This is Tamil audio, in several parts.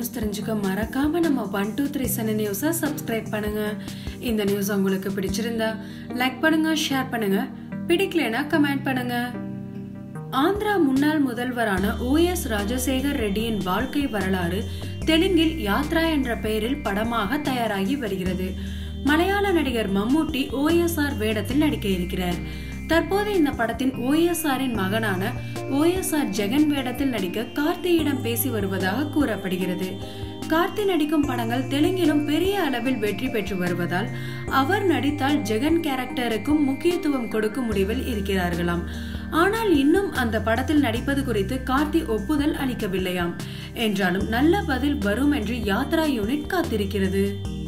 நியூஸ் தெரிஞ்சுக்க மறக்காம நம்ம ஒன் டூ த்ரீ சன நியூஸை சப்ஸ்கிரைப் பண்ணுங்க இந்த நியூஸ் உங்களுக்கு பிடிச்சிருந்தா லைக் பண்ணுங்க ஷேர் பண்ணுங்க பிடிக்கலைன்னா கமெண்ட் பண்ணுங்க ஆந்திரா முன்னாள் முதல்வரான ஓஎஸ் ராஜசேகர் ரெட்டியின் வாழ்க்கை வரலாறு தெலுங்கில் யாத்ரா என்ற பெயரில் படமாக தயாராகி வருகிறது மலையாள நடிகர் மம்மூட்டி ஓஎஸ்ஆர் வேடத்தில் நடிக்க இருக்கிறார் தற்போது இந்த படத்தின் ஓஎஸ்ஆரின் மகனான ஓஎஸ்ஆர் ஜெகன் வேடத்தில் நடிக்க கார்த்தியிடம் பேசி வருவதாக கூறப்படுகிறது கார்த்தி நடிக்கும் படங்கள் தெலுங்கிலும் பெரிய அளவில் வெற்றி பெற்று வருவதால் அவர் நடித்தால் ஜெகன் கேரக்டருக்கும் முக்கியத்துவம் கொடுக்கும் முடிவில் இருக்கிறார்களாம் ஆனால் இன்னும் அந்த படத்தில் நடிப்பது குறித்து கார்த்தி ஒப்புதல் அளிக்கவில்லையாம் என்றாலும் நல்ல பதில் வரும் என்று யாத்ரா யூனிட் காத்திருக்கிறது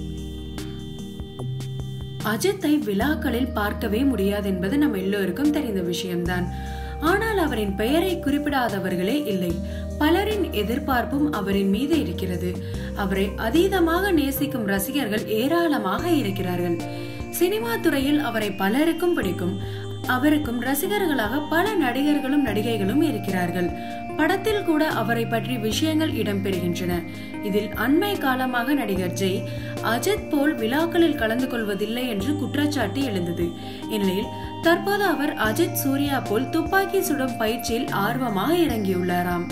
அஜித்தை விழாக்களில் பார்க்கவே முடியாது என்பது நம்ம எல்லோருக்கும் தெரிந்த விஷயம்தான் ஆனால் அவரின் பெயரை குறிப்பிடாதவர்களே இல்லை பலரின் எதிர்பார்ப்பும் அவரின் மீது இருக்கிறது அவரை அதீதமாக நேசிக்கும் ரசிகர்கள் ஏராளமாக இருக்கிறார்கள் சினிமா துறையில் அவரை பலருக்கும் பிடிக்கும் அவருக்கும் ரசிகர்களாக பல நடிகர்களும் நடிகைகளும் இருக்கிறார்கள் படத்தில் கூட அவரை பற்றி விஷயங்கள் இடம்பெறுகின்றன இதில் அண்மை காலமாக நடிகர் ஜெய் அஜித் போல் விழாக்களில் கலந்து கொள்வதில்லை என்று குற்றச்சாட்டு எழுந்தது இந்நிலையில் தற்போது அவர் அஜித் சூர்யா போல் துப்பாக்கி சுடும் பயிற்சியில் ஆர்வமாக இறங்கியுள்ளாராம்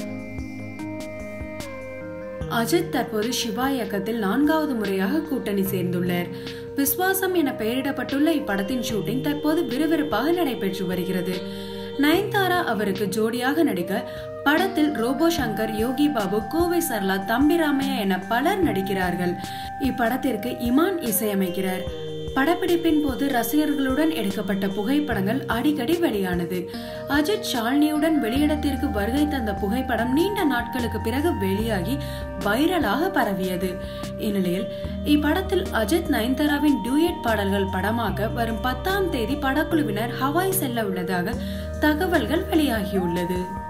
அஜித் தற்போது சிவா இயக்கத்தில் நான்காவது முறையாக கூட்டணி சேர்ந்துள்ளார் விஸ்வாசம் என பெயரிடப்பட்டுள்ள இப்படத்தின் ஷூட்டிங் தற்போது விறுவிறுப்பாக நடைபெற்று வருகிறது நயன்தாரா அவருக்கு ஜோடியாக நடிக்க படத்தில் ரோபோ சங்கர் யோகி பாபு கோவை சர்லா தம்பிராமையா என பலர் நடிக்கிறார்கள் இப்படத்திற்கு இமான் இசையமைக்கிறார் படப்பிடிப்பின் போது ரசிகர்களுடன் எடுக்கப்பட்ட புகைப்படங்கள் அடிக்கடி வெளியானது அஜித் ஷால்னியுடன் வெளியிடத்திற்கு வருகை தந்த புகைப்படம் நீண்ட நாட்களுக்கு பிறகு வெளியாகி வைரலாக பரவியது இந்நிலையில் இப்படத்தில் அஜித் நயன்தாராவின் டூயட் பாடல்கள் படமாக்க வரும் பத்தாம் தேதி படக்குழுவினர் ஹவாய் செல்ல உள்ளதாக தகவல்கள் வெளியாகியுள்ளது